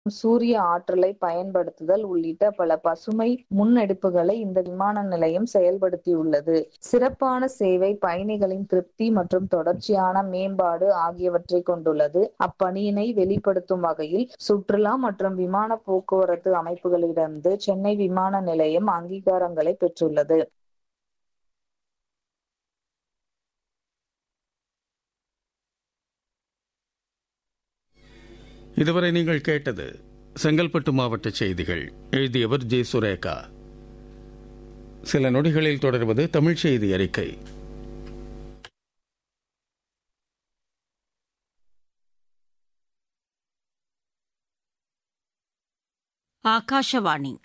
சூரிய ஆற்றலை பயன்படுத்துதல் உள்ளிட்ட பல பசுமை முன்னெடுப்புகளை இந்த விமான நிலையம் செயல்படுத்தியுள்ளது சிறப்பான சேவை பயணிகளின் திருப்தி மற்றும் தொடர்ச்சியான மேம்பாடு ஆகியவற்றை கொண்டுள்ளது அப்பணியினை வெளிப்படுத்தும் வகையில் சுற்றுலா மற்றும் விமான போக்குவரத்து அமைப்புகளிடமிருந்து சென்னை விமான நிலையம் அங்கீகாரங்களை பெற்றுள்ளது இதுவரை நீங்கள் கேட்டது செங்கல்பட்டு மாவட்ட செய்திகள் எழுதியவர் ஜே சுரேகா சில நொடிகளில் தொடர்வது தமிழ் செய்தி அறிக்கை ಆಕಾಶವಾಣಿ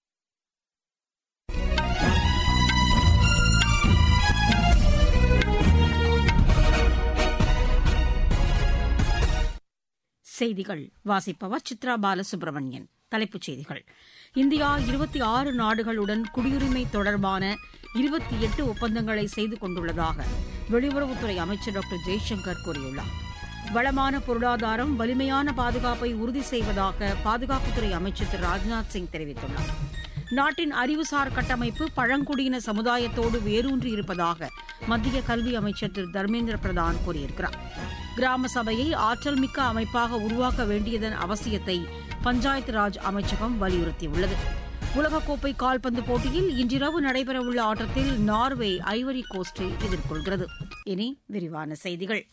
செய்திகள் வாசிப்பவர் சித்ரா பாலசுப்ரமணியன் தலைப்புச் செய்திகள் இந்தியா இருபத்தி ஆறு நாடுகளுடன் குடியுரிமை தொடர்பான இருபத்தி எட்டு ஒப்பந்தங்களை செய்து கொண்டுள்ளதாக வெளியுறவுத்துறை அமைச்சர் டாக்டர் ஜெய்சங்கர் கூறியுள்ளார் வளமான பொருளாதாரம் வலிமையான பாதுகாப்பை உறுதி செய்வதாக பாதுகாப்புத்துறை அமைச்சர் திரு ராஜ்நாத் சிங் தெரிவித்துள்ளார் நாட்டின் அறிவுசார் கட்டமைப்பு பழங்குடியின சமுதாயத்தோடு வேரூன்றி இருப்பதாக மத்திய கல்வி அமைச்சர் திரு தர்மேந்திர பிரதான் கூறியிருக்கிறார் கிராம சபையை ஆற்றல் மிக்க அமைப்பாக உருவாக்க வேண்டியதன் அவசியத்தை பஞ்சாயத்து ராஜ் அமைச்சகம் வலியுறுத்தியுள்ளது உலகக்கோப்பை கால்பந்து போட்டியில் இன்றிரவு நடைபெறவுள்ள ஆட்டத்தில் நார்வே ஐவரி கோஸ்டை எதிர்கொள்கிறது இனி விரிவான செய்திகள்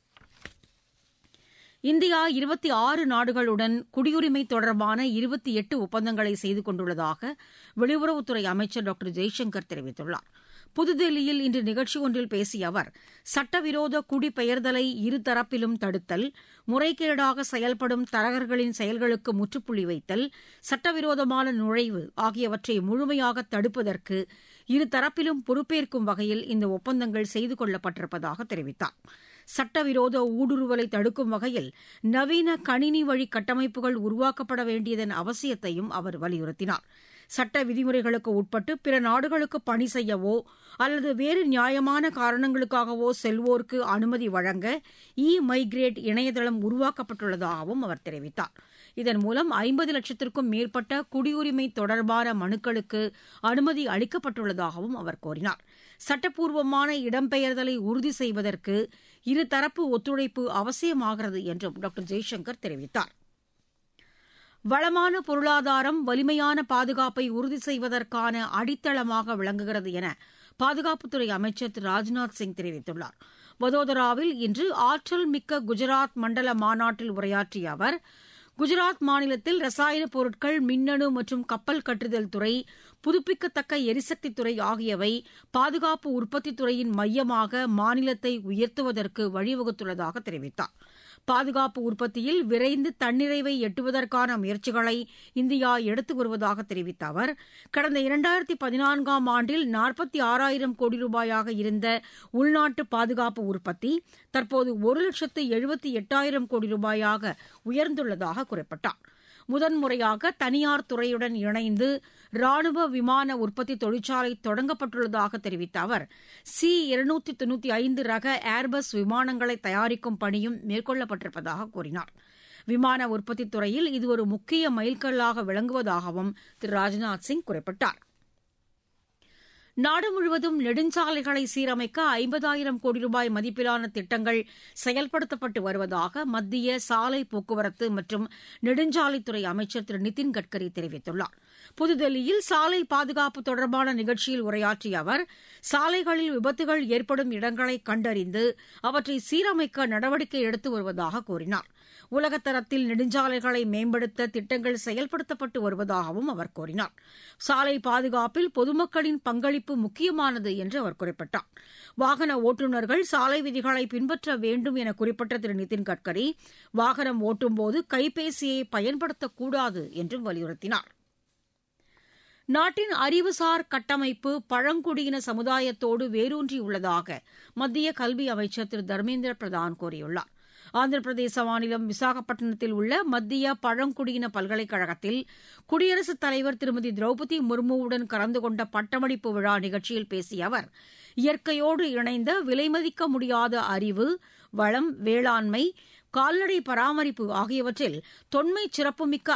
இந்தியா இருபத்தி ஆறு நாடுகளுடன் குடியுரிமை தொடர்பான இருபத்தி எட்டு ஒப்பந்தங்களை செய்து கொண்டுள்ளதாக வெளியுறவுத்துறை அமைச்சர் டாக்டர் ஜெய்சங்கர் தெரிவித்துள்ளார் புதுதில்லியில் இன்று நிகழ்ச்சி ஒன்றில் பேசிய அவர் சட்டவிரோத குடிபெயர்தலை இருதரப்பிலும் தடுத்தல் முறைகேடாக செயல்படும் தரகர்களின் செயல்களுக்கு முற்றுப்புள்ளி வைத்தல் சட்டவிரோதமான நுழைவு ஆகியவற்றை முழுமையாக தடுப்பதற்கு இருதரப்பிலும் பொறுப்பேற்கும் வகையில் இந்த ஒப்பந்தங்கள் செய்து கொள்ளப்பட்டிருப்பதாக தெரிவித்தார் சட்டவிரோத ஊடுருவலை தடுக்கும் வகையில் நவீன கணினி வழி கட்டமைப்புகள் உருவாக்கப்பட வேண்டியதன் அவசியத்தையும் அவர் வலியுறுத்தினார் சட்ட விதிமுறைகளுக்கு உட்பட்டு பிற நாடுகளுக்கு பணி செய்யவோ அல்லது வேறு நியாயமான காரணங்களுக்காகவோ செல்வோருக்கு அனுமதி வழங்க இ மைக்ரேட் இணையதளம் உருவாக்கப்பட்டுள்ளதாகவும் அவர் தெரிவித்தார் இதன் மூலம் ஐம்பது லட்சத்திற்கும் மேற்பட்ட குடியுரிமை தொடர்பான மனுக்களுக்கு அனுமதி அளிக்கப்பட்டுள்ளதாகவும் அவர் கூறினார் சட்டப்பூர்வமான இடம்பெயர்தலை உறுதி செய்வதற்கு இருதரப்பு ஒத்துழைப்பு அவசியமாகிறது என்றும் டாக்டர் ஜெய்சங்கர் தெரிவித்தார் வளமான பொருளாதாரம் வலிமையான பாதுகாப்பை உறுதி செய்வதற்கான அடித்தளமாக விளங்குகிறது என பாதுகாப்புத்துறை அமைச்சர் திரு ராஜ்நாத் சிங் தெரிவித்துள்ளார் வதோதராவில் இன்று ஆற்றல் மிக்க குஜராத் மண்டல மாநாட்டில் உரையாற்றிய அவர் குஜராத் மாநிலத்தில் ரசாயன பொருட்கள் மின்னணு மற்றும் கப்பல் கட்டுதல் துறை புதுப்பிக்கத்தக்க எரிசக்தி துறை ஆகியவை பாதுகாப்பு உற்பத்தி துறையின் மையமாக மாநிலத்தை உயர்த்துவதற்கு வழிவகுத்துள்ளதாக தெரிவித்தார் பாதுகாப்பு உற்பத்தியில் விரைந்து தன்னிறைவை எட்டுவதற்கான முயற்சிகளை இந்தியா எடுத்து வருவதாக தெரிவித்த அவர் கடந்த இரண்டாயிரத்தி பதினான்காம் ஆண்டில் நாற்பத்தி ஆறாயிரம் கோடி ரூபாயாக இருந்த உள்நாட்டு பாதுகாப்பு உற்பத்தி தற்போது ஒரு லட்சத்து எழுபத்தி எட்டாயிரம் கோடி ரூபாயாக உயர்ந்துள்ளதாக குறிப்பிட்டார் முதன்முறையாக தனியார் துறையுடன் இணைந்து ராணுவ விமான உற்பத்தி தொழிற்சாலை தொடங்கப்பட்டுள்ளதாக தெரிவித்த அவர் சி இருநூத்தி தொன்னூத்தி ஐந்து ரக ஏர்பஸ் விமானங்களை தயாரிக்கும் பணியும் மேற்கொள்ளப்பட்டிருப்பதாக கூறினார் விமான உற்பத்தி துறையில் இது ஒரு முக்கிய மைல்கல்லாக விளங்குவதாகவும் திரு ராஜ்நாத் சிங் குறிப்பிட்டார் நாடு முழுவதும் நெடுஞ்சாலைகளை சீரமைக்க ஐம்பதாயிரம் கோடி ரூபாய் மதிப்பிலான திட்டங்கள் செயல்படுத்தப்பட்டு வருவதாக மத்திய சாலை போக்குவரத்து மற்றும் நெடுஞ்சாலைத்துறை அமைச்சர் திரு நிதின் கட்கரி தெரிவித்துள்ளார் புதுதில்லியில் சாலை பாதுகாப்பு தொடர்பான நிகழ்ச்சியில் உரையாற்றிய அவர் சாலைகளில் விபத்துகள் ஏற்படும் இடங்களை கண்டறிந்து அவற்றை சீரமைக்க நடவடிக்கை எடுத்து வருவதாக கூறினார் உலகத்தரத்தில் நெடுஞ்சாலைகளை மேம்படுத்த திட்டங்கள் செயல்படுத்தப்பட்டு வருவதாகவும் அவர் கூறினார் சாலை பாதுகாப்பில் பொதுமக்களின் பங்களிப்பு முக்கியமானது என்று அவர் குறிப்பிட்டார் வாகன ஓட்டுநர்கள் சாலை விதிகளை பின்பற்ற வேண்டும் என குறிப்பிட்ட திரு நிதின் கட்கரி வாகனம் ஓட்டும்போது கைபேசியை பயன்படுத்தக்கூடாது என்றும் வலியுறுத்தினார் நாட்டின் அறிவுசார் கட்டமைப்பு பழங்குடியின சமுதாயத்தோடு வேரூன்றியுள்ளதாக மத்திய கல்வி அமைச்சர் திரு தர்மேந்திர பிரதான் கூறியுள்ளார் ஆந்திர பிரதேச மாநிலம் விசாகப்பட்டினத்தில் உள்ள மத்திய பழங்குடியின பல்கலைக்கழகத்தில் குடியரசுத் தலைவர் திருமதி திரௌபதி முர்முவுடன் கலந்து கொண்ட பட்டமளிப்பு விழா நிகழ்ச்சியில் பேசிய அவர் இயற்கையோடு இணைந்த விலைமதிக்க முடியாத அறிவு வளம் வேளாண்மை கால்நடை பராமரிப்பு ஆகியவற்றில் தொன்மை சிறப்புமிக்க